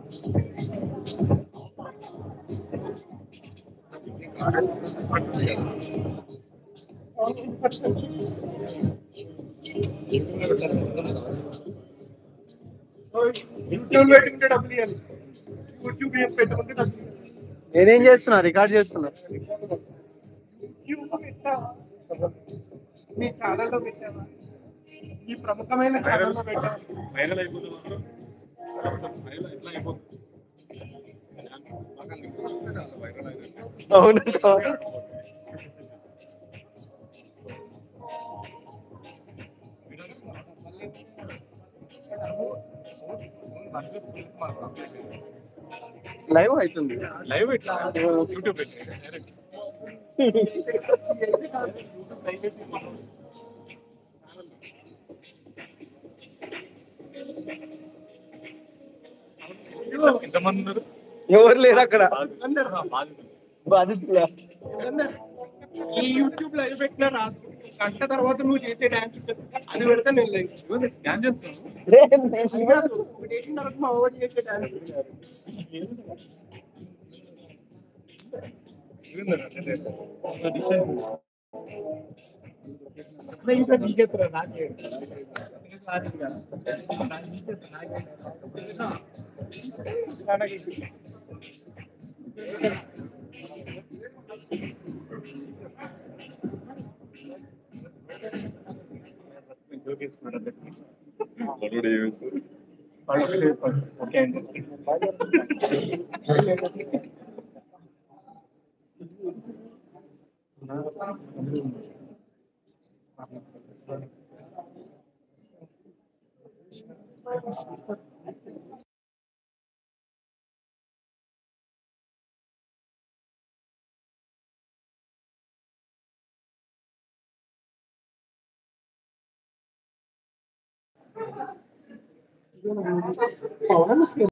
YouTube పెట్టుకుంటే డబ్బులు ఇవ్వాలి యూట్యూబ్ ఏం పెట్టుకుంటే డబ్బులు ఇవ్వాలి. నేనేం చేస్తున్నా రికార్డ్ చేస్తున్నా యూట్యూబ్ పెట్టావా నీ ఛానల్లో పెట్టావా ఈ ప్రముఖమైన ఛానల్లో పెట్టావా వైరల్ అయిపోతుంది మాత్రం వైరల్ ఎట్లా అయిపోతుంది వైరల్ అయిపోతుంది అవునంటా లైవ్ అవుతుంది లైవ్ ఇట్లా యూట్యూబ్ డైరెక్ట్ ఎంతమంది ఉన్నారు ఎవరు లేరు అక్కడ బాధితులు బాధితులా ఈ యూట్యూబ్ లైవ్ పెట్టిన రాదు గంట తర్వాత నువ్వు చేసే డాన్స్ అది పెడితే నేను లైవ్ ధ్యాన్ చేస్తున్నాను రే, నేను కాదు. ఒకటిన్నర మా ఓడి చేసే డాన్స్ ఇంకా డీజేస్తున్నా నాకే ఓకే అండి పవన్